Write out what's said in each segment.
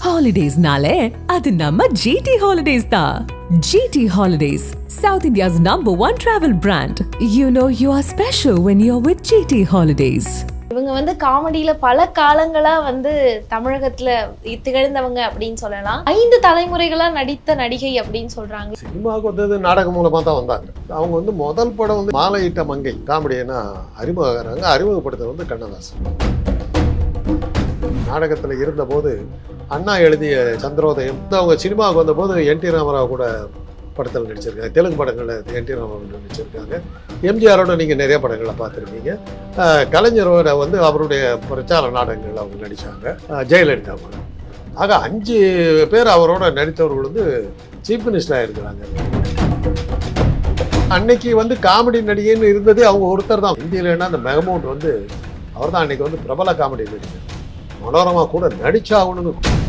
ஹாலிடேஸ்னாலே அது நம்ம ஜிடி ஹாலிடேஸ் தான் GT holidays South India's number one travel brand you know you are special when you are with GT holidays இவங்க வந்து காமெடியில பல காலங்களா வந்து தமிழகத்துல திகழ்ந்தவங்க அப்படின்னு சொல்லலாம் ஐந்து தலைமுறைகளா நடித்த நடிகை அப்படின்னு சொல்றாங்க சினிமாவுக்கு வந்தது நாடகம் மூலமாக தான் வந்தாங்க அவங்க வந்து முதல் படம் வந்து மாலையிட்ட மங்கை காமெடினா அறிமுகறாங்க அறிமுகப்படுத்துறது வந்து கண்ணதாசன் நாடகத்தில் இருந்தபோது அண்ணா எழுதிய சந்திரோதயம் வந்து அவங்க சினிமாவுக்கு வந்தபோது என் டி ராமராவ் கூட படத்தில் நடிச்சிருக்காங்க தெலுங்கு படங்களில் என் டி ராமராவ் நடிச்சிருக்காங்க எம்ஜிஆரோட நீங்கள் நிறைய படங்களை பார்த்துருக்கீங்க அஹ் கலைஞரோட வந்து அவருடைய பிரச்சார நாடகங்கள் அவங்க நடித்தாங்க ஜெயலலிதா கூட ஆக அஞ்சு பேர் அவரோட நடித்தவர்கள் வந்து சீஃப் மினிஸ்டராக இருக்கிறாங்க அன்னைக்கு வந்து காமெடி நடிகைன்னு இருந்தது அவங்க ஒருத்தர் தான் இந்தியிலன்னா அந்த மெகமௌண்ட் வந்து அவர் தான் அன்னைக்கு வந்து பிரபல காமெடி நடிகர் மனோரமா கூட நடிச்சாகணும்னு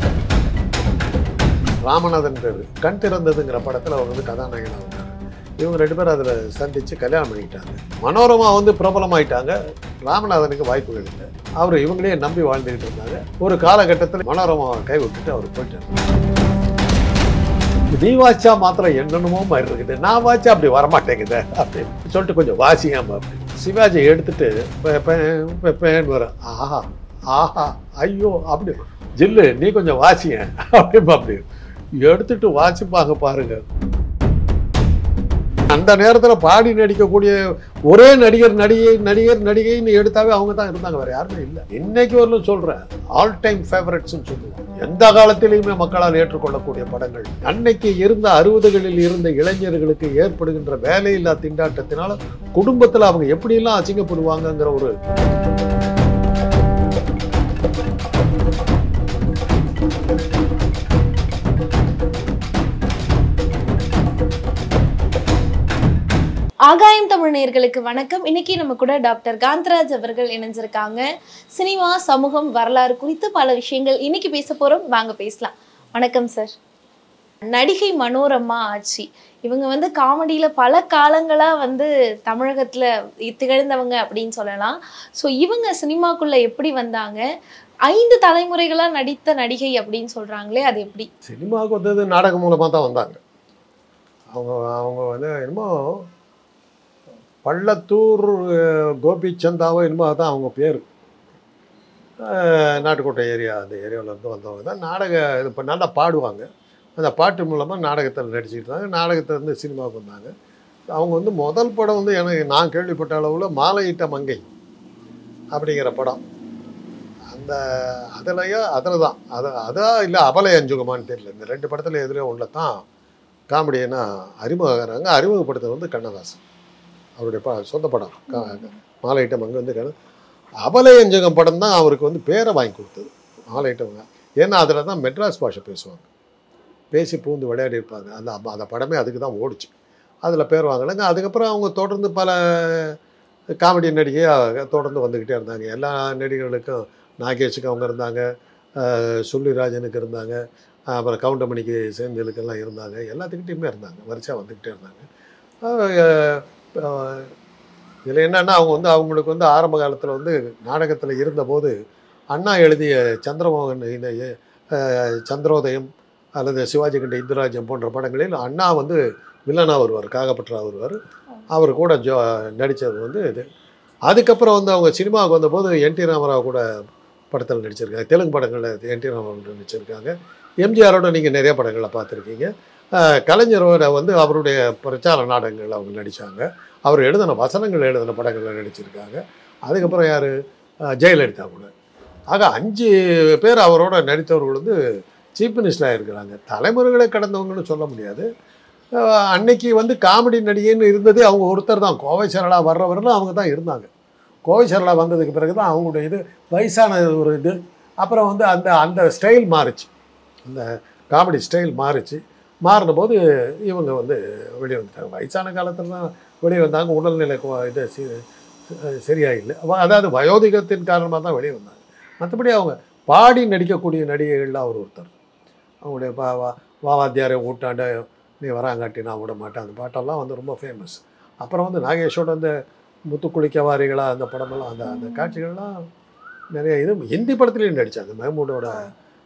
ராமநாதன் பேர் கண் திறந்ததுங்கிற படத்தில் அவர் வந்து கதாநாயகனாக இருந்தார் இவங்க ரெண்டு பேரும் அதில் சந்தித்து கல்யாணம் பண்ணிக்கிட்டாங்க மனோரமா வந்து பிரபலமாயிட்டாங்க ராமநாதனுக்கு வாய்ப்புகள் இல்லை அவர் இவங்களே நம்பி வாழ்ந்துக்கிட்டு இருந்தாங்க ஒரு காலகட்டத்தில் மனோரமாவை கை விட்டுட்டு அவர் போயிட்டார் நீ வாச்சா மாத்திரம் என்னென்னமோ மாதிரி இருக்குது நான் வாச்சா அப்படி வரமாட்டேங்குது அப்படின்னு சொல்லிட்டு கொஞ்சம் வாசியாம அப்படி சிவாஜி எடுத்துட்டு பெ- பெ- பெ- பேன்னு வர ஆஹா ஆஹா ஐயோ அப்படி ஜில்லு நீ கொஞ்சம் வாசிய அப்படின்னு அப்படி எடுத்துட்டு வாசிப்பாங்க பாருங்க அந்த நேரத்தில் பாடி நடிக்கக்கூடிய ஒரே நடிகர் நடிகை நடிகர் நடிகைன்னு எடுத்தாவே அவங்க தான் இருந்தாங்க வேற யாருமே இல்லை இன்னைக்கு வரலும் சொல்றேன் ஆல் டைம் ஃபேவரட்ஸ்னு சொல்லுவோம் எந்த காலத்திலையுமே மக்களால் ஏற்றுக்கொள்ளக்கூடிய படங்கள் அன்னைக்கு இருந்த அறுபதுகளில் இருந்த இளைஞர்களுக்கு ஏற்படுகின்ற வேலையில்லா திண்டாட்டத்தினால குடும்பத்தில் அவங்க எப்படியெல்லாம் அசிங்கப்படுவாங்கங்கிற ஒரு ஆகாயம் தமிழ் நேயர்களுக்கு வணக்கம் இன்னைக்கு நம்ம கூட டாக்டர் காந்தராஜ் அவர்கள் இணைஞ்சிருக்காங்க சினிமா சமூகம் வரலாறு குறித்து பல விஷயங்கள் இன்னைக்கு பேச போறோம் வாங்க பேசலாம் வணக்கம் சார் நடிகை மனோரமா ஆச்சி இவங்க வந்து காமெடியில பல காலங்களா வந்து தமிழகத்துல திகழ்ந்தவங்க அப்படின்னு சொல்லலாம் ஸோ இவங்க சினிமாக்குள்ள எப்படி வந்தாங்க ஐந்து தலைமுறைகளா நடித்த நடிகை அப்படின்னு சொல்றாங்களே அது எப்படி சினிமாவுக்கு வந்தது நாடகம் மூலமாக தான் வந்தாங்க அவங்க அவங்க வந்து என்னமோ பள்ளத்தூர் அஹ், கோபிச்சந்தாவோ என்னமோ தான் அவங்க பேர் நாட்டுக்கோட்டை ஏரியா அந்த ஏரியாவிலேருந்து வந்தவங்க தான் நாடக இது இப்போ நல்லா பாடுவாங்க அந்த பாட்டு மூலமாக நாடகத்தில் நடிச்சுக்கிட்டு இருந்தாங்க நாடகத்திலேருந்து சினிமாவுக்கு வந்தாங்க அவங்க வந்து முதல் படம் வந்து எனக்கு நான் கேள்விப்பட்ட அளவில் மாலையிட்ட மங்கை அப்படிங்கிற படம் அந்த அதுலையோ அதில் தான் அது அதா இல்லை அபலை அஞ்சுகமான்னு தெரியல இந்த ரெண்டு படத்தில் எதுலேயோ ஒன்றில் தான் காமெடியனா அறிமுகறாங்க அறிமுகப்படுத்துறது வந்து கண்ணதாசன் அவருடைய ப சொந்த படம் கா- மாலையிட்டம் அங்கே வந்து கண்ண- அபலை அஞ்சகம் படம் தான் அவருக்கு வந்து பேரை வாங்கி கொடுத்தது மாலையிட்டம் ஏன்னா அதில் தான் மெட்ராஸ் பாஷை பேசுவாங்க பேசி பூந்து விளையாடி இருப்பாங்க அந்த அந்த படமே அதுக்கு தான் ஓடிச்சு அதில் பேர் வாங்கினாங்க அதுக்கப்புறம் அவங்க தொடர்ந்து பல காமெடி நடிகையாக தொடர்ந்து வந்துக்கிட்டே இருந்தாங்க எல்லா நடிகர்களுக்கும் நாகேஷுக்கு அவங்க இருந்தாங்க அஹ் சொல்லிராஜனுக்கு இருந்தாங்க அப்புறம் கவுண்டமணிக்கு செஞ்சலுக்கெல்லாம் இருந்தாங்க எல்லாத்துக்கிட்டையுமே இருந்தாங்க வரிசையாக வந்துக்கிட்டே இருந்தாங்க இதில் என்னன்னா அவங்க வந்து அவங்களுக்கு வந்து ஆரம்ப காலத்தில் வந்து நாடகத்தில் இருந்தபோது அண்ணா எழுதிய சந்திரமோகன் இந்த அஹ், சந்திரோதயம் அல்லது சிவாஜி கண்ட இந்துராஜ்யம் போன்ற படங்களில் அண்ணா வந்து வில்லனாக வருவார் காகப்பற்றா வருவார் அவர் கூட ஜோ நடித்தது வந்து இது அதுக்கப்புறம் வந்து அவங்க சினிமாவுக்கு வந்தபோது என் டி ராமராவ் கூட படத்தில் நடிச்சிருக்காங்க தெலுங்கு படங்களில் என் டி ராமராவ் நடிச்சிருக்காங்க எம்ஜிஆரோட நீங்கள் நிறைய படங்களை பார்த்துருக்கீங்க அஹ், கலைஞரோட வந்து அவருடைய பிரச்சார நாடகங்கள் அவங்க நடித்தாங்க அவர் எழுதின வசனங்கள் எழுதின படங்களில் நடிச்சிருக்காங்க அதுக்கப்புறம் யார் ஜெயலலிதா கூட ஆக அஞ்சு பேர் அவரோட நடித்தவர்கள் வந்து சீஃப் மினிஸ்டராக இருக்கிறாங்க தலைமுறைகளை கடந்தவங்கன்னு சொல்ல முடியாது அஹ், அன்னைக்கு வந்து காமெடி நடிகைன்னு இருந்தது அவங்க ஒருத்தர் தான் கோவை சரளா வர்றவரெல்லாம் அவங்க தான் இருந்தாங்க கோவை சரளா வந்ததுக்கு பிறகு தான் அவங்களுடைய இது வயசான ஒரு இது அப்புறம் வந்து அந்த அந்த ஸ்டைல் மாறுச்சு அந்த காமெடி ஸ்டைல் மாறுச்சு மாறின போது இவங்க வந்து வெளியே வந்துட்டாங்க வயசான காலத்தில் தான் வெளியே வந்தாங்க உடல்நிலை கொ- இது சி- சரியா இல்லை அவ- அதாவது வயோதிகத்தின் காரணமாக தான் வெளியே வந்தாங்க மற்றபடி அவங்க பாடி நடிக்கக்கூடிய நடிகைகளில் அவர் ஒருத்தர் அவங்களுடைய பா வா- வாவாத்தியாரை ஊட்டாண்ட நீ வராங்காட்டி நான் விட மாட்டேன் அந்த பாட்டெல்லாம் வந்து ரொம்ப ஃபேமஸ் அப்புறம் வந்து நாகேஷோட அந்த முத்துக்குளிக்க வாரிகளா அந்த படமெல்லாம் அந்த அந்த காட்சிகள்லாம் நிறைய இது ஹிந்தி படத்துலேயும் நடித்தாங்க மெஹமூடோட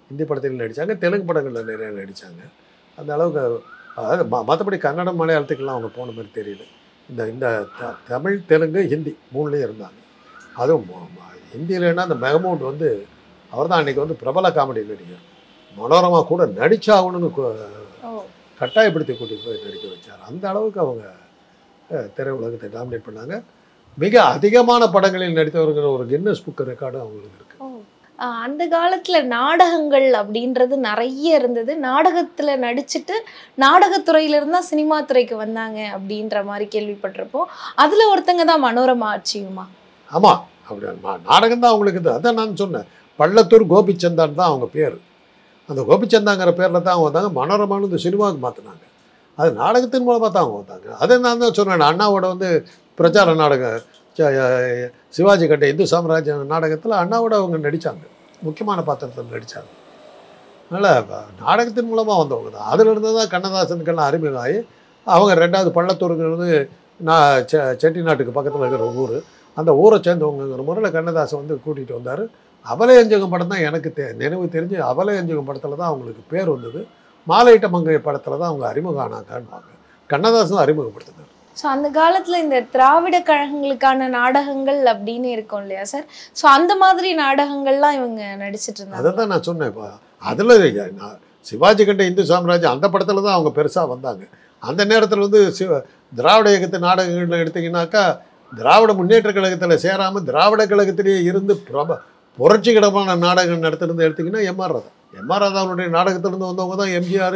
ஹிந்தி படத்தில் நடித்தாங்க தெலுங்கு படங்களில் நிறைய நடித்தாங்க அந்த அளவுக்கு அதாவது ம- மற்றபடி கன்னடம் மலையாளத்துக்கெல்லாம் அவங்க போன மாதிரி தெரியல இந்த இந்த த- தமிழ் தெலுங்கு ஹிந்தி மூணுலேயும் இருந்தாங்க அதுவும் ம- ம- ஹிந்தியிலன்னா அந்த மெகமூட் வந்து அவர் தான் அன்றைக்கி வந்து பிரபல காமெடி நடிகர் மனோரமா கூட நடிச்சாகணும்னு கு- ஓ கட்டாயப்படுத்தி கூட்டிட்டு போய் நடிக்க வச்சார் அந்த அளவுக்கு அவங்க அஹ், திரையுலகத்தை டாமினேட் பண்ணாங்க மிக அதிகமான படங்களில் நடித்தவருங்கிற ஒரு கின்னஸ் புக் ரெக்கார்டும் அவங்களுக்கு இருக்கு ஓ. ஆஹ் அந்த காலத்துல நாடகங்கள் அப்படின்றது நிறைய இருந்தது நாடகத்துல நடிச்சுட்டு நாடகத்துறையில இருந்தா சினிமா துறைக்கு வந்தாங்க அப்படின்ற மாதிரி கேள்விப்பட்டிருப்போம் அதுல ஒருத்தங்க தான் மனோரமா ஆட்சியுமா ஆமாம் அப்படி நா- நாடகம் தான் அவங்களுக்கு இது அதான் நான் சொன்னேன் பள்ளத்தூர் கோபிச்சந்தான் தான் அவங்க பேர் அந்த கோபிச்சந்தாங்கிற பேரில் தான் அவங்க வந்தாங்க மனோரமானு இந்த சினிமாவுக்கு மாற்றினாங்க அது நாடகத்தின் மூலமாக தான் அவங்க வந்தாங்க அதை நான் தான் சொன்னேன் அண்ணாவோட வந்து பிரச்சார நாடகம் ச- அஹ் சிவாஜி கட்ட இந்து சாம்ராஜ்ய நாடகத்தில் அண்ணாவோட அவங்க நடித்தாங்க முக்கியமான பாத்திரத்தில் நடித்தாங்க அதனால் நாடகத்தின் மூலமாக வந்தவங்க தான் அதில் இருந்து தான் கண்ணதாசனுக்கெல்லாம் அறிமுகம் ஆகி அவங்க ரெண்டாவது பள்ளத்தூருங்கிறது நான் செ செட்டிநாட்டுக்கு பக்கத்தில் இருக்கிற ஊர் அந்த ஊரை சேர்ந்தவங்கிற முறையில் கண்ணதாசன் வந்து கூட்டிகிட்டு வந்தார் அபலயஞ்சகம் படம் தான் எனக்கு தெ நினைவு தெரிஞ்சு அபலயஞ்சகம் படத்தில் தான் அவங்களுக்கு பேர் வந்தது மாலையிட்ட மங்கை படத்தில் தான் அவங்க அறிமுகம் ஆனாங்கன்னுவாங்க கண்ணதாசன் அறிமுகப்படுத்தினார் ஸோ அந்த காலத்துல இந்த திராவிட கழகங்களுக்கான நாடகங்கள் அப்படின்னு இருக்கும் இல்லையா சார் ஸோ அந்த மாதிரி நாடகங்கள்லாம் இவங்க நடிச்சிட்டு அதை இருந்தாங்க தான் நான் சொன்னேன் இப்போ அதில் நான் சிவாஜி கண்ட இந்து சாம்ராஜ்யம் அந்த படத்தில் தான் அவங்க பெருசாக வந்தாங்க அந்த நேரத்தில் வந்து சிவ திராவிட இயக்கத்து நாடகங்கள் எடுத்தீங்கன்னாக்கா திராவிட முன்னேற்ற கழகத்தில் சேராமல் திராவிட கழகத்திலேயே இருந்து பிரப புரட்சிகரமான நாடகம் நடத்துறது எடுத்தீங்கன்னா எம்ஆர் ராதா எம்ஆர் ராதாவுடைய நாடகத்திலேருந்து வந்தவங்க தான் எம்ஜிஆர்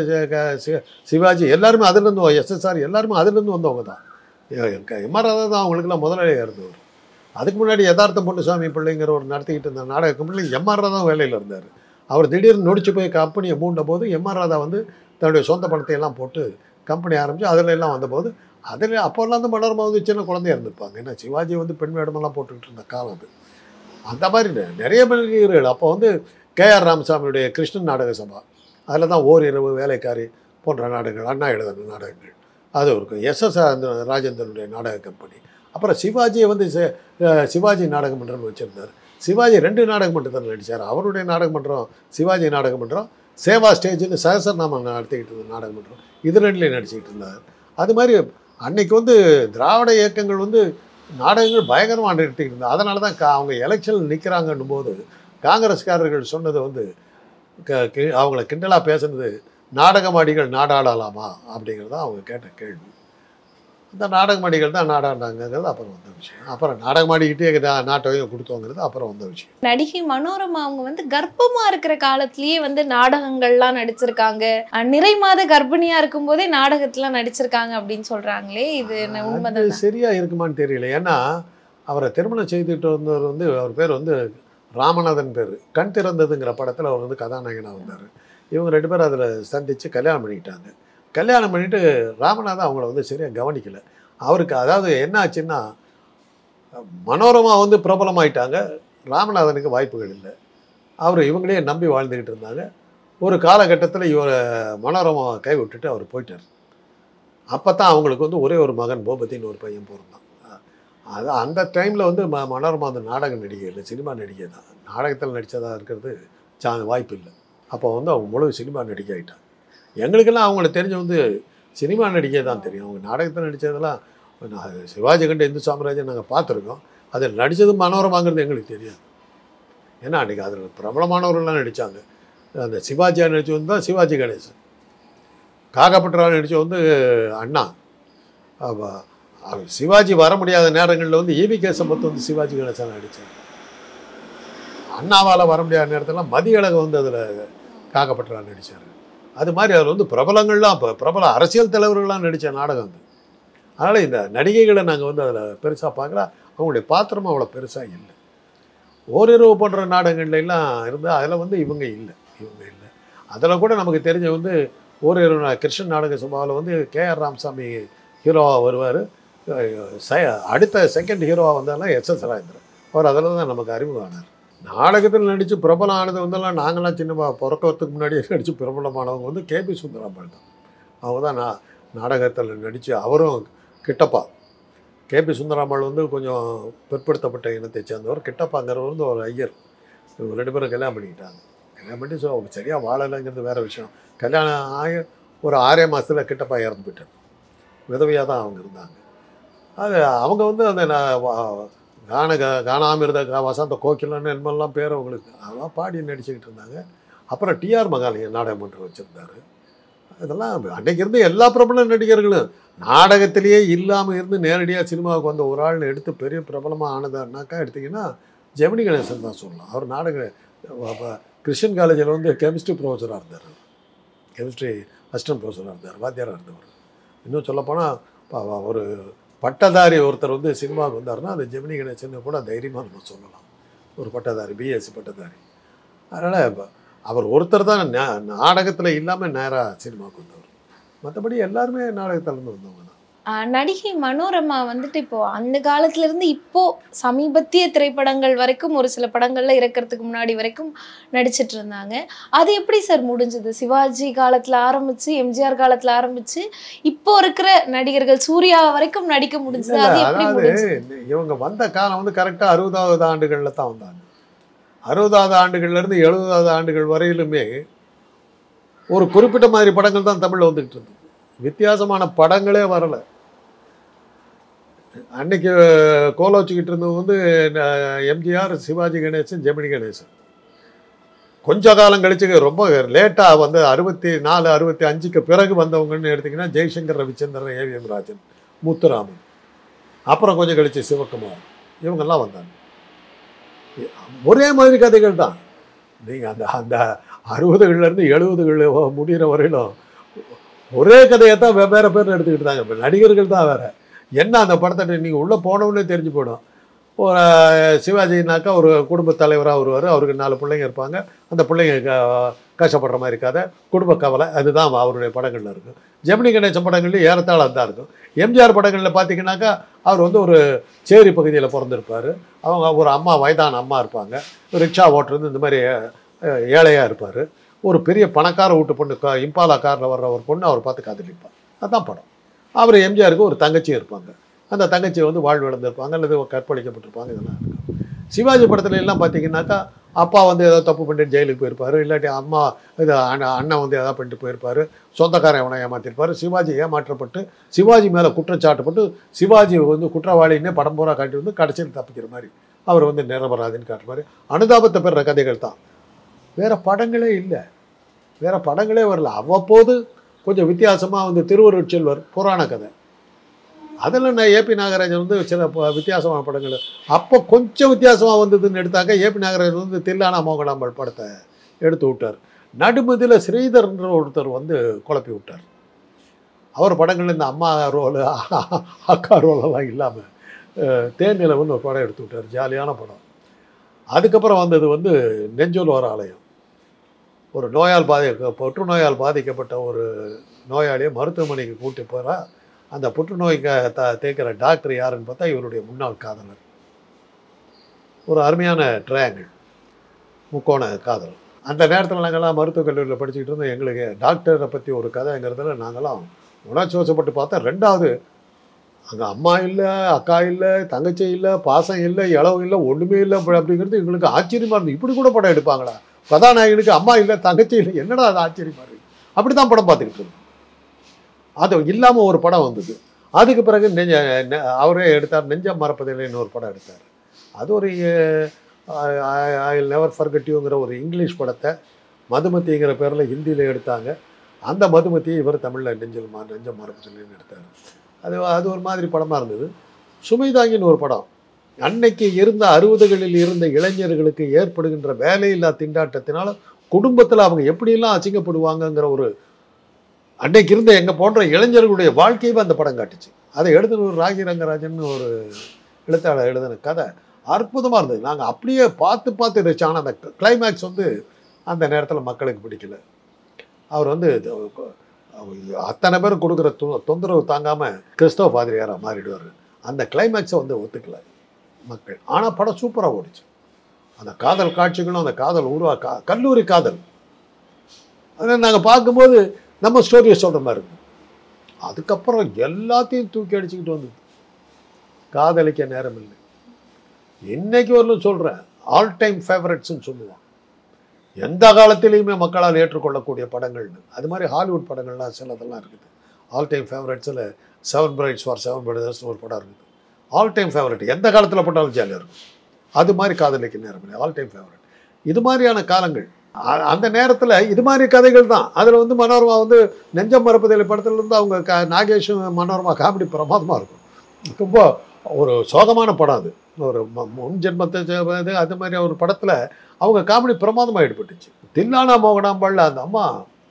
சிவாஜி எல்லாருமே அதுலேருந்து எஸ்எஸ்ஆர் எல்லாருமே அதுலேருந்து வந்தவங்க தான் எம்ஆர் ராதா தான் அவங்களுக்குலாம் முதலாளியாக இருந்தவர் அதுக்கு முன்னாடி யதார்த்தம் பொன்னுசாமி பிள்ளைங்கிற ஒரு நடத்திக்கிட்டு இருந்த நாடக கம்பெனியில் எம்ஆர் ராதா வேலையில் இருந்தார் அவர் திடீர்னு நொடிச்சு போய் கம்பெனியை மூண்ட போது எம்ஆர் ராதா வந்து தன்னுடைய சொந்த பணத்தை எல்லாம் போட்டு கம்பெனி ஆரம்பித்து அதில் எல்லாம் வந்தபோது அதில் அப்போல்லாம் வந்து மனோரமா வந்து சின்ன குழந்தையா இருந்திருப்பாங்க ஏன்னா சிவாஜி வந்து பெண் வேடமெல்லாம் போட்டுக்கிட்டு இருந்த காலம் அது அந்த மாதிரி நெ- நிறைய நடிகர்கள் அப்போ வந்து கேஆர் ராமசாமியுடைய கிருஷ்ணன் நாடக சபா அதில் தான் ஓரிரவு வேலைக்காரி போன்ற நாடகங்கள் அண்ணா எழுதின நாடகங்கள் அது இருக்கும் எஸ்எஸ் ராஜேந்திரனுடைய நாடக கம்பெனி அப்புறம் சிவாஜியை வந்து சி- அஹ் சிவாஜி நாடக மன்றம் வச்சுருந்தார் சிவாஜி ரெண்டு நாடக மன்றத்தில் நடித்தார் அவருடைய நாடக மன்றம் சிவாஜி நாடக மன்றம் சேவா ஸ்டேஜ்னு சகசரநாமம் நடத்திக்கிட்டு இருந்த நாடக மன்றம் இது ரெண்டுலேயும் நடிச்சிக்கிட்டு இருந்தார் அது மாதிரி அன்னைக்கு வந்து திராவிட இயக்கங்கள் வந்து நாடகங்கள் பயங்கரமாக நடத்திக்கிட்டு இருந்தா அதனால தான் கா- அவங்க எலெக்ஷன் நிற்கிறாங்கன்னும் போது காங்கிரஸ்காரர்கள் சொன்னது வந்து க- கி- அவங்கள கிண்டலாக பேசுனது நாடகமாடிகள் நாடாடலாமா அப்படிங்கிறது தான் அவங்க கேட்ட கேள்வி அந்த நாடகமாடிகள் தான் நாடாண்டாங்கிறது அப்புறம் வந்த விஷயம் அப்புறம் நாடகமாடிக்கிட்டே நா- நாட்டையும் கொடுத்தோங்கிறது அப்புறம் வந்த விஷயம் நடிகை மனோரமா அவங்க வந்து கர்ப்பமா இருக்கிற காலத்திலேயே வந்து நாடகங்கள்லாம் நடிச்சிருக்காங்க அஹ் நிறை மாத கர்ப்பிணியா இருக்கும் போதே நாடகத்துல நடிச்சிருக்காங்க அப்படின்னு சொல்றாங்களே இது என்ன அது உண்மைதான் சரியா இருக்குமான்னு தெரியல ஏன்னா அவரை திருமணம் செய்துட்டு வந்தவர் வந்து அவர் பேர் வந்து ராமநாதன் பேர் கண் திறந்ததுங்கிற படத்தில் அவர் வந்து கதாநாயகனாக வந்தார் இவங்க ரெண்டு பேரும் அதில் சந்தித்து கல்யாணம் பண்ணிக்கிட்டாங்க கல்யாணம் பண்ணிட்டு ராமநாதன் அவங்கள வந்து சரியாக கவனிக்கல அவருக்கு அதாவது என்ன ஆச்சுன்னா மனோரமா வந்து பிரபலமாயிட்டாங்க ராமநாதனுக்கு வாய்ப்புகள் இல்லை அவர் இவங்களே நம்பி வாழ்ந்துக்கிட்டு இருந்தாங்க ஒரு காலகட்டத்தில் இவரை மனோரமா கை விட்டுட்டு அவர் போயிட்டார் அப்போ தான் அவங்களுக்கு வந்து ஒரே ஒரு மகன் பூபதின்னு ஒரு பையன் பிறந்தான் அது அந்த டைமில் வந்து ம மனோரமா அந்த நாடக நடிகை இல்லை சினிமா நடிகை தான் நாடகத்தில் நடித்ததா இருக்கிறது சா வாய்ப்பு இல்லை அப்போ வந்து அவங்க முழு சினிமா நடிகை ஆகிட்டாங்க எங்களுக்கெல்லாம் அவங்கள தெரிஞ்ச வந்து சினிமா நடிகை தான் தெரியும் அவங்க நாடகத்தில் நடித்ததெல்லாம் நான் சிவாஜி கண்ட இந்து சாம்ராஜ்யம் நாங்கள் பார்த்துருக்கோம் அதில் நடித்தது மனோரமாங்கிறது எங்களுக்கு தெரியாது ஏன்னா அன்றைக்கி அதில் பிரபலமானவர்கள்லாம் நடித்தாங்க அந்த சிவாஜியாக நடிச்சு வந்து தான் சிவாஜி கணேசன் காகப்பட்டரா நடிச்ச வந்து அண்ணா அப்ப, அவர் சிவாஜி வர முடியாத நேரங்களில் வந்து ஈவி கேசம்பத் வந்து சிவாஜி கணேசன் நடித்தார் அண்ணாவால் வர முடியாத நேரத்தில் மதியழகு வந்து அதில் காகப்பட்டரா நடித்தார் அது மாதிரி அதில் வந்து பிரபலங்கள்லாம் இப்போ பிரபல அரசியல் தலைவர்கள்லாம் நடித்த நாடகம் அது அதனால் இந்த நடிகைகளை நாங்கள் வந்து அதில் பெருசாக பார்க்கல அவங்களுடைய பாத்திரமும் அவ்வளோ பெருசாக இல்லை ஓரிரவு போன்ற நாடகங்கள்ல எல்லாம் இருந்தால் அதில் வந்து இவங்க இல்லை இவங்க இல்லை அதில் கூட நமக்கு தெரிஞ்ச வந்து ஓரிரவு நா- கிருஷ்ணன் நாடக சபாவில் வந்து கேஆர் ராமசாமி ஹீரோவாக வருவார் அடுத்த செகண்ட் ஹீரோவாக வந்தாலும் எஸ் எஸ் ராஜேந்திரன் அவர் அதில் தான் நமக்கு அறிமுகம் ஆனார் நாடகத்தில் நடித்து பிரபலம் ஆனது வந்தெல்லாம் நாங்களாம் சின்ன ப- பிறக்கறதுக்கு முன்னாடியே நடித்து பிரபலமானவங்க வந்து கேபி சுந்தராம்பாள் தான் அவங்க தான் நான் நாடகத்தில் நடித்து அவரும் கிட்டப்பா கேபி சுந்தராம்பாள் வந்து கொஞ்சம் பிற்படுத்தப்பட்ட இனத்தை சேர்ந்தவர் கிட்டப்பாங்கிறவர் வந்து ஒரு ஐயர் இவங்க ரெண்டு பேரும் கல்யாணம் பண்ணிக்கிட்டாங்க கல்யாணம் பண்ணி ஸோ அவங்க சரியாக வாழலைங்கிறது வேற விஷயம் கல்யாணம் ஆகி ஒரு ஆறே மாதத்தில் கிட்டப்பா இறந்து போயிட்டாங்க விதவையாக தான் அவங்க இருந்தாங்க அது அவங்க வந்து அந்த ந- வா- கான க- காணாமிருத க- வசந்த கோகிலன்னு என்னமெல்லாம் பேர் அவங்களுக்கு அதெல்லாம் பாடி நடிச்சுக்கிட்டு இருந்தாங்க அப்புறம் டிஆர் மகாலிங்க நாடகம் மன்றம் வச்சுருந்தாரு இதெல்லாம் அன்னைக்கு இருந்த எல்லா பிரபல நடிகர்களும் நாடகத்திலேயே இல்லாமல் இருந்து நேரடியாக சினிமாவுக்கு வந்த ஒரு ஆள் எடுத்து பெரிய பிரபலமாக ஆனதானாக்கா எடுத்திங்கன்னா ஜெமினி கணேசன் தான் சொல்லலாம் அவர் நாடக வ- வ- கிறிஸ்டியன் காலேஜில் வந்து கெமிஸ்ட்ரி ப்ரொஃபஸராக இருந்தார் கெமிஸ்ட்ரி அசிஸ்டன்ட் ப்ரொஃபஸராக இருந்தார் வாத்தியாராக இருந்தவர் இன்னும் சொல்லப்போனால் ஒரு பட்டதாரி ஒருத்தர் வந்து சினிமாவுக்கு வந்தாருன்னா அது ஜெமினி கணேசன் கூட தைரியமாக நம்ம சொல்லலாம் ஒரு பட்டதாரி பிஎஸ்சி பட்டதாரி அதனால் அவர் ஒருத்தர் தான் நாடகத்தில் இல்லாமல் நேராக சினிமாவுக்கு வந்தவர் மற்றபடி எல்லாருமே நாடகத்திலேருந்து வந்தவங்க தான் ஆஹ் நடிகை மனோரமா வந்துட்டு இப்போ அந்த காலத்துல இருந்து இப்போ சமீபத்திய திரைப்படங்கள் வரைக்கும் ஒரு சில படங்கள்ல இறக்கறதுக்கு முன்னாடி வரைக்கும் நடிச்சிட்டு இருந்தாங்க அது எப்படி சார் முடிஞ்சது சிவாஜி காலத்துல ஆரம்பிச்சு எம்ஜிஆர் காலத்துல ஆரம்பிச்சு இப்போ இருக்கிற நடிகர்கள் சூர்யா வரைக்கும் நடிக்க முடிஞ்சது இல்ல, அது எப்படி அதாவது முடிஞ்சது இவங்க வந்த காலம் வந்து கரெக்டாக அறுபதாவது ஆண்டுகளில் தான் வந்தாங்க அறுபதாவது ஆண்டுகள்லேருந்து எழுபதாவது ஆண்டுகள் வரையிலுமே ஒரு குறிப்பிட்ட மாதிரி படங்கள் தான் தமிழில் வந்துக்கிட்டு இருந்தது வித்தியாசமான படங்களே வரலை அன்னைக்கு கோல வச்சுக்கிட்டு இருந்தவங்க வந்து எம்ஜிஆர் சிவாஜி கணேசன் ஜெமினி கணேசன் கொஞ்ச காலம் கழிச்சு ரொம்ப லேட்டாக வந்து அறுபத்தி நாலு அறுபத்தி அஞ்சுக்கு பிறகு வந்தவங்கன்னு எடுத்திங்கன்னா ஜெய்சங்கர் ரவிச்சந்திரன் ஏவிஎம் ராஜன் முத்துராமன் அப்புறம் கொஞ்சம் கழிச்சு சிவகுமார் இவங்கெல்லாம் வந்தாங்க ஒரே மாதிரி கதைகள் தான் நீங்கள் அந்த அந்த அறுபதுகள்லேருந்து எழுபதுகள் முடிகிற வரையிலும் ஒரே கதையை தான் வெவ்வேறு பேர் எடுத்துக்கிட்டு தாங்க இப்போ நடிகர்கள் தான் வேறு என்ன அந்த படத்தை நீங்கள் உள்ளே போனவுடனே தெரிஞ்சு போயிடும் ஒரு அஹ், சிவாஜினாக்கா ஒரு குடும்ப தலைவராக வருவார் அவருக்கு நாலு பிள்ளைங்க இருப்பாங்க அந்த பிள்ளைங்க க- கஷ்டப்படுற மாதிரி கதை குடும்ப கவலை அதுதான் அவருடைய படங்களில் இருக்கும் ஜெமினி கணேசன் படங்கள்லையும் ஏறத்தாழ தான் இருக்கும் எம்ஜிஆர் படங்களில் பார்த்தீங்கன்னாக்கா அவர் வந்து ஒரு சேரி பகுதியில் பிறந்திருப்பார் அவங்க ஒரு அம்மா வயதான அம்மா இருப்பாங்க ரிக்ஷா ஓட்டுறது இந்த மாதிரி அஹ், ஏழையாக இருப்பார் ஒரு பெரிய பணக்கார வீட்டு பொண்ணு கா- இம்பாலா காரில் வர்ற ஒரு பொண்ணு அவர் பார்த்து காதலிப்பார் அதுதான் படம் அவர் எம்ஜிஆருக்கு ஒரு தங்கச்சியும் இருப்பாங்க அந்த தங்கச்சி வந்து வாழ்வு இழந்திருப்பாங்க அல்லது கற்பழிக்கப்பட்டிருப்பாங்க இதெல்லாம் இருக்கும் சிவாஜி படத்துல எல்லாம் பார்த்தீங்கன்னாக்கா அப்பா வந்து ஏதோ தப்பு பண்ணிட்டு ஜெயிலுக்கு போயிருப்பாரு இல்லாட்டி அம்மா இது அண்ணன் அண்ணன் வந்து எதாவது பண்ணிட்டு போயிருப்பாரு சொந்தக்காரன் எவனை ஏமாத்திருப்பாரு சிவாஜி ஏமாற்றப்பட்டு சிவாஜி மேலே குற்றச்சாட்டுப்பட்டு சிவாஜி வந்து குற்றவாளின்னே படம் பூரா காட்டி வந்து கடைசியில் தப்பிக்கிற மாதிரி அவர் வந்து நிரபராதின்னு காட்டுற மாதிரி அனுதாபத்தை பெறுற கதைகள் தான் வேற படங்களே இல்லை வேற படங்களே வரல அவ்வப்போது கொஞ்சம் வித்தியாசமாக வந்து திருவருட்செல்வர் புராண கதை அதில் நான் ஏபி நாகராஜன் வந்து சில ப- வித்தியாசமான படங்கள் அப்போ கொஞ்சம் வித்தியாசமாக வந்ததுன்னு எடுத்தாக்க ஏபி நாகராஜன் வந்து தில்லானா மோகனாம்பல் படத்தை எடுத்து விட்டார் நடுமதியில் ஸ்ரீதர்ன்ற ஒருத்தர் வந்து குழப்பி விட்டார் அவர் படங்கள்ல இந்த அம்மா ரோலு அக்கா ரோலெல்லாம் இல்லாமல் தேனிலவுன்னு ஒரு படம் எடுத்து விட்டார் ஜாலியான படம் அதுக்கப்புறம் வந்தது வந்து நெஞ்சூல் ஒரு ஆலயம் ஒரு நோயால் பாதி புற்றுநோயால் பாதிக்கப்பட்ட ஒரு நோயாளியை மருத்துவமனைக்கு கூட்டி போகிறா அந்த புற்றுநோய்க்கு த தேய்க்கிற டாக்டர் யாருன்னு பார்த்தா இவருடைய முன்னாள் காதலர் ஒரு அருமையான ட்ரையாங்கிள் முக்கோண காதல் அந்த நேரத்தில் நாங்கள்லாம் மருத்துவக் கல்லூரியில் படிச்சுக்கிட்டு இருந்தோம் எங்களுக்கு டாக்டரை பற்றி ஒரு கதைங்கிறதுல நாங்களாம் உணர்ச்சி வசப்பட்டு பார்த்தா ரெண்டாவது அங்கே அம்மா இல்லை அக்கா இல்லை தங்கச்சி இல்லை பாசம் இல்லை இளவு இல்லை ஒன்றுமே இல்லை அப்படி- அப்படிங்கிறது எங்களுக்கு ஆச்சரியமாக இருந்தது இப்படி கூட படம் எடுப்பாங்களா கதாநாயகனுக்கு அம்மா இல்லை தங்கச்சி இல்லை என்னடா அது ஆச்சரியமாக இருக்கு அப்படி தான் படம் பார்த்துக்கிட்டு இருந்தோம் அது இல்லாமல் ஒரு படம் வந்தது அதுக்கு பிறகு நெஞ்ச நெ- அவரே எடுத்தார் நெஞ்சம் மறப்பதில்லைன்னு ஒரு படம் எடுத்தார் அது ஒரு ஐ நெவர் ஃபர்கட்யூங்கிற ஒரு இங்கிலீஷ் படத்தை மதுமதிங்கிற பேரில் ஹிந்தியில் எடுத்தாங்க அந்த மதுமதியை இவர் தமிழில் நெஞ்சல் மா நெஞ்சம் மறப்பதில்லைன்னு எடுத்தார் அது அது ஒரு மாதிரி படமாக இருந்தது சுமைதாங்கின்னு ஒரு படம் அன்னைக்கு இருந்த அறுபதுகளில் இருந்த இளைஞர்களுக்கு ஏற்படுகின்ற வேலையில்லா திண்டாட்டத்தினால குடும்பத்தில் அவங்க எப்படியெல்லாம் அசிங்கப்படுவாங்கங்கிற ஒரு அன்னைக்கு இருந்த எங்கள் போன்ற இளைஞர்களுடைய வாழ்க்கையை அந்த படம் காட்டுச்சு அதை எழுதுன ஒரு ராகி ரங்கராஜன் ஒரு எழுத்தாளர் எழுதின கதை அற்புதமாக இருந்தது நாங்கள் அப்படியே பார்த்து பார்த்து ரசிச்சோம் ஆனால் அந்த கிளைமேக்ஸ் வந்து அந்த நேரத்தில் மக்களுக்கு பிடிக்கல அவர் வந்து இது, அவர் அத்தனை பேரும் கொடுக்குற தொ தொந்தரவு தாங்காமல் கிறிஸ்தவ பாதிரியாராக மாறிடுவார் அந்த கிளைமேக்ஸை வந்து ஒத்துக்கல மக்கள் ஆனால் படம் சூப்பராக ஓடிச்சு அந்த காதல் காட்சிகளும் அந்த காதல் உருவா கா கல்லூரி காதல் அதை நாங்கள் பார்க்கும்போது நம்ம ஸ்டோரியை சொல்கிற மாதிரி இருக்கும் அதுக்கப்புறம் எல்லாத்தையும் தூக்கி அடிச்சுக்கிட்டு வந்தது காதலிக்க நேரம் இல்லை இன்னைக்கு வரலும் சொல்கிறேன் ஆல் டைம் ஃபேவரட்ஸ்னு சொல்லுவான் எந்த காலத்திலையுமே மக்களால் ஏற்றுக்கொள்ளக்கூடிய படங்கள்னு அது மாதிரி ஹாலிவுட் படங்கள்லாம் சிலதெல்லாம் இருக்குது ஆல் டைம் ஃபேவரட்ஸில் செவன் பிரைட்ஸ் ஃபார் செவன் பிரதர்ஸ்னு ஒரு படம் இருக்குது ஆல் டைம் ஃபேவரட் எந்த காலத்தில் போட்டாலும் ஜாலியாக இருக்கும் அது மாதிரி காதலிக்க நேரம் ஆல் டைம் ஃபேவரட் இது மாதிரியான காலங்கள் அ- அந்த நேரத்தில் இது மாதிரி கதைகள் தான் அதில் வந்து மனோரமா வந்து நெஞ்சம் மறப்பதில்லை படத்துலேருந்து அவங்க க நாகேஷும் மனோரமா காமெடி பிரமாதமாக இருக்கும் ரொம்ப ஒரு சோகமான படம் அது ஒரு ம- முன் ஜென்மத்தை ஜெ- இது அது மாதிரி ஒரு படத்தில் அவங்க காமெடி பிரமாதமாக ஈடுபட்டுச்சு தில்லானா மோகனாம்பாளில் அந்த அம்மா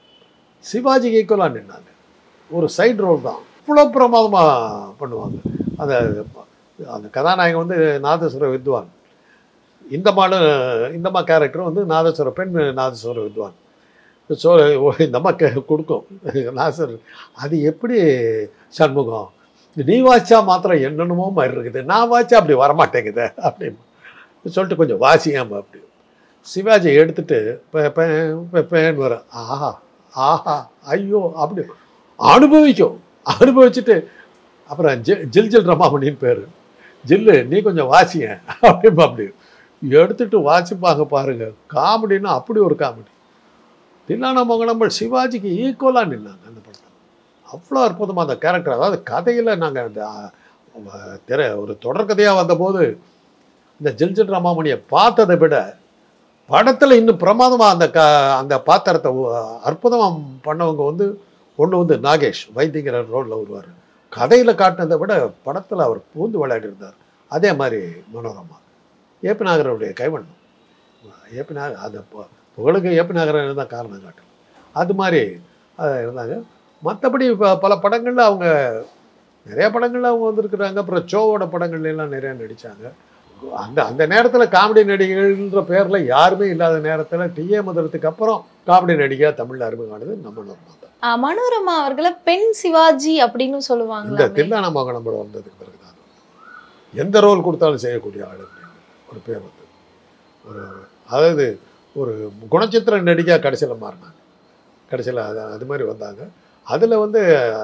சிவாஜிக்கு ஈக்குவலாக நின்னாங்க ஒரு சைடு ரோல் தான் இவ்வளோ பிரமாதமாக பண்ணுவாங்க அந்த அந்த கதாநாயகன் வந்து நாதஸ்வர வித்வான் இந்த மாடு இந்த அம்மா கேரக்டர் வந்து நாதஸ்வர பெண் நாதஸ்வர வித்வான் ஸோ இந்த அம்மா கே கொடுக்கும் நாசர் அது எப்படி சண்முகம் நீ வாச்சா மாத்திரம் என்னென்னமோ மாதிரி இருக்குது நான் வாச்சா அப்படி வரமாட்டேங்குது அப்படின்னு சொல்லிட்டு கொஞ்சம் வாசியாம அப்படி சிவாஜி எடுத்துட்டு பே- பே- பே- பேன்னு வர ஆஹா ஆஹா ஐயோ அப்படி அனுபவிக்கும் அனுபவிச்சுட்டு அப்புறம் ஜி ஜில் ஜில் ரமாமணின்னு பேர் ஜில்லு நீ கொஞ்சம் வாசிய அப்படிம்பா அப்படி எடுத்துட்டு வாசிப்பாங்க பாருங்க காமெடின்னா அப்படி ஒரு காமெடி தில்லானா மோகனம்பள் சிவாஜிக்கு ஈக்குவலாக நின்னாங்க அந்த படத்தில் அவ்வளோ அற்புதமாக அந்த கேரக்டர் அதாவது கதையில் நாங்கள் அந்த ஆ, திரை ஒரு தொடர்கதையாக வந்தபோது இந்த ஜில் ஜில் ரமாமணியை பார்த்ததை விட படத்தில் இன்னும் பிரமாதமாக அந்த க அந்த பாத்திரத்தை அற்புதமாக பண்ணவங்க வந்து ஒன்று வந்து நாகேஷ் வைத்தியங்கிற ரோலில் வருவார் கதையில் காட்டினதை விட படத்தில் அவர் பூந்து விளையாடி இருந்தார் அதே மாதிரி மனோரமா ஏபி நாகரனுடைய கைவண்ணம் ஏபி நாகர் அந்த பு- புகழுக்கு ஏபி நாகரன் தான் காரணம் காட்டல அது மாதிரி அஹ், இருந்தாங்க மற்றபடி இப்போ பல படங்களில் அவங்க நிறைய படங்களில் அவங்க வந்திருக்கிறாங்க அப்புறம் சோவோட படங்கள்ல எல்லாம் நிறைய நடித்தாங்க அந்த அந்த நேரத்தில் காமெடி நடிகர்கள்ன்ற பேரில் யாருமே இல்லாத நேரத்தில் டிஏ மதுரத்துக்கு அப்புறம் காமெடி நடிகையாக தமிழில் அறிமுகமானது நம்ம மனோரமா தான் ஆஹ் மனோரமா அவர்களை பெண் சிவாஜி அப்படின்னு இந்த சொல்லுவாங்க தில்லானா மோகனம் படம் வந்ததுக்கு பிறகு தான் எந்த ரோல் கொடுத்தாலும் செய்யக்கூடிய ஆள் அப்படின்னு ஒரு பேர் வந்து ஒரு அதாவது ஒரு குணச்சித்திர நடிகா கடைசியில் மாறினாங்க கடைசியில் அது அது மாதிரி வந்தாங்க அதில் வந்து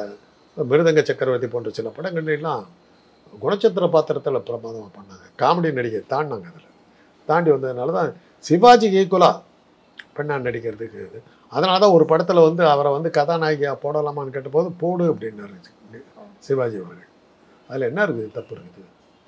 மிருதங்க சக்கரவர்த்தி போன்ற சில படங்கள்ல எல்லாம் குணச்சித்திர பாத்திரத்தில் பிரமாதமாக பண்ணாங்க காமெடி நடிகை தாண்டினாங்க அதில் தாண்டி வந்ததுனால தான் சிவாஜிக்கு ஈக்குவலாக பெண்ணாக நடிக்கிறதுக்கு இது அதனால தான் ஒரு படத்தில் வந்து அவரை வந்து கதாநாயகியாக போடலாமான்னு கேட்டபோது போடு அப்படின்னாரு சிவாஜி அவர்கள் அதில் என்ன இருக்குது தப்பு இருக்குது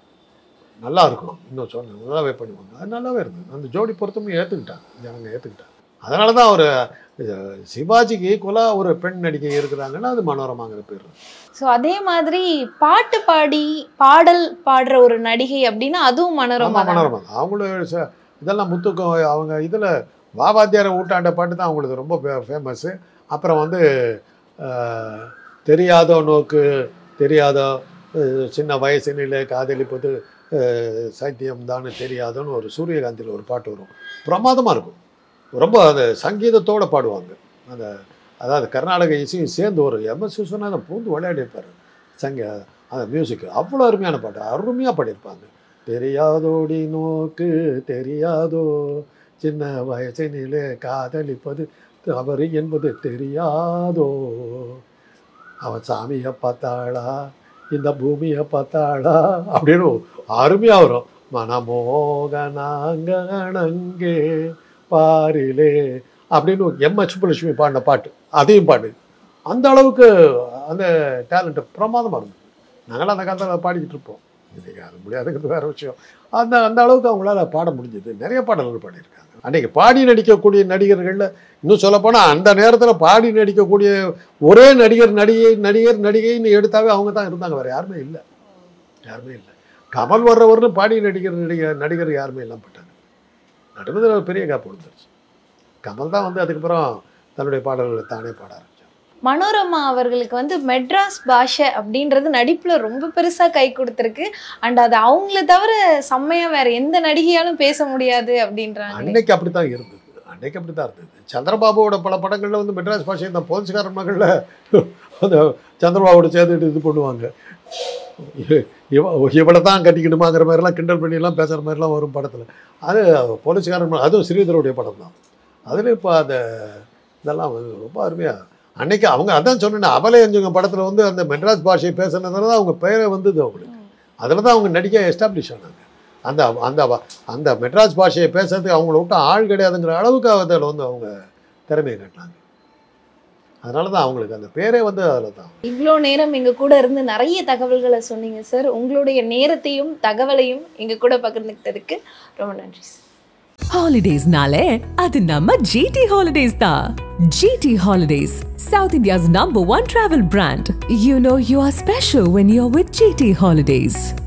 நல்லா இருக்கும் இன்னும் சொன்ன நல்லாவே பண்ணுவாங்க அது நல்லாவே இருந்தது அந்த ஜோடி பொருத்தமும் ஏற்றுக்கிட்டாங்க ஜனங்க ஏற்றுக்கிட்டாங்க அதனால தான் ஒரு அஹ், சிவாஜிக்கு ஈக்குவலாக ஒரு பெண் நடிகை இருக்கிறாங்கன்னா அது மனோரமாங்கிற பேர் சோ அதே மாதிரி பாட்டு பாடி பாடல் பாடுற ஒரு நடிகை அப்படின்னா அதுவும் மனோரமா ஆமாம் தான் மனோரமா தான். அவங்களும் ச- இதெல்லாம் முத்துக்கும் அவங்க இதில் வாவாத்தியார ஊட்டாண்ட பாட்டு தான் அவங்களுக்கு ரொம்ப ஃபேமஸ்ஸு அப்புறம் வந்து அஹ், தெரியாதோ நோக்கு தெரியாதோ அஹ், சின்ன வயசினிலே காதலிப்பது அஹ், சைத்தியம் தானே தெரியாதோன்னு ஒரு சூரியகாந்தியில் ஒரு பாட்டு வரும் பிரமாதமாக இருக்கும் ரொம்ப அந்த சங்கீதத்தோடு பாடுவாங்க அந்த அதாவது கர்நாடக இசையும் சேர்ந்து ஒரு எம்எஸ் விஸ்வநாதன் பூந்து விளையாடி இருப்பார் சங்க அந்த மியூசிக் அவ்வளோ அருமையான பாட்டு அருமையாக பாடியிருப்பாங்க தெரியாதோடி நோக்கு தெரியாதோ சின்ன வயசினிலே காதலிப்பது தவறு என்பது தெரியாதோ அவன் சாமியை பார்த்தாளா இந்த பூமியை பார்த்தாளா அப்படின்னு அருமையாக வரும் மனமோகனாங்கணங்கே பாரிலே அப்படின்னு எம் சுப்புலட்சுமி பாடின பாட்டு அதையும் பாடு அந்த அளவுக்கு அந்த டேலண்ட் பிரமாதமாக இருந்தது நாங்களாம் அந்த காலத்தில் பாடிக்கிட்டு இருப்போம் இன்னைக்கு அது முடியாதுங்கிறது வேற விஷயம் அந்த அந்த அளவுக்கு அவங்களால பாட முடிஞ்சது நிறைய பாடல்கள் பாடியிருக்காங்க அன்னைக்கு பாடி நடிக்கக்கூடிய நடிகர்களில் இன்னும் சொல்லப்போனால் அந்த நேரத்தில் பாடி நடிக்கக்கூடிய ஒரே நடிகர் நடிகை நடிகர் நடிகைன்னு எடுத்தாவே அவங்க தான் இருந்தாங்க வேற யாருமே இல்லை யாருமே இல்லை கமல் வர்றவர்னு பாடி நடிகர் நடிகர் நடிகர் யாருமே இல்லாம போட்டாங்க நடுவில் ஒரு பெரிய கேப் விழுந்துருச்சு கமல் தான் வந்து அதுக்கப்புறம் தன்னுடைய பாடல்களை தானே பாட ஆரம்பிச்சார் மனோரமா அவர்களுக்கு வந்து மெட்ராஸ் பாஷை அப்படின்றது நடிப்புல ரொம்ப பெருசா கை கொடுத்துருக்கு அண்ட் அது அவங்கள தவிர செம்மையா வேற எந்த நடிகையாலும் பேச முடியாது அப்படின்றாங்க அன்னைக்கு அப்படி தான் இருந்தது அன்னைக்கு அப்படி தான் இருந்தது சந்திரபாபுவோட பல படங்களில் வந்து மெட்ராஸ் பாஷை இந்த போலீஸ்காரன் மகளில் அந்த சந்திரபாபுவோட சேர்ந்துட்டு இது பண்ணுவாங்க இவ- இவ இவளை தான் கட்டிக்கணுமாங்கிற மாதிரிலாம் கிண்டல் பண்ணிலாம் பேசுகிற மாதிரிலாம் வரும் படத்தில் அது போலீஸ்காரன் ம- அதுவும் ஸ்ரீதருடைய படம் தான் அதில் இப்போ அந்த இதெல்லாம் வந்து ரொம்ப அருமையாக அன்னைக்கு அவங்க அதான் சொன்னேன் அபலை அஞ்சுங்க படத்தில் வந்து அந்த மெட்ராஸ் பாஷையை பேசுனதுனால தான் அவங்க பெயரை வந்தது அவங்களுக்கு அதில் தான் அவங்க நடிக்க எஸ்டாப்ளிஷ் ஆனாங்க அந்த அந்த வ- அந்த மெட்ராஸ் பாஷையை பேசுறதுக்கு அவங்கள விட்டு ஆள் கிடையாதுங்கிற அளவுக்கு அதில் வந்து அவங்க திறமையை காட்டினாங்க அதனால தான் அவங்களுக்கு அந்த பேரே வந்து அதில் தான் இவ்வளோ நேரம் எங்க கூட இருந்து நிறைய தகவல்களை சொன்னீங்க சார் உங்களுடைய நேரத்தையும் தகவலையும் எங்க கூட பகிர்ந்துக்கிட்டதுக்கு ரொம்ப நன்றி சார் ஹாலிடேஸ்னாலே அது நம்ம ஜிடி ஹாலிடேஸ் தான் GT holidays South India's number one travel brand you know you are special when you are with GT holidays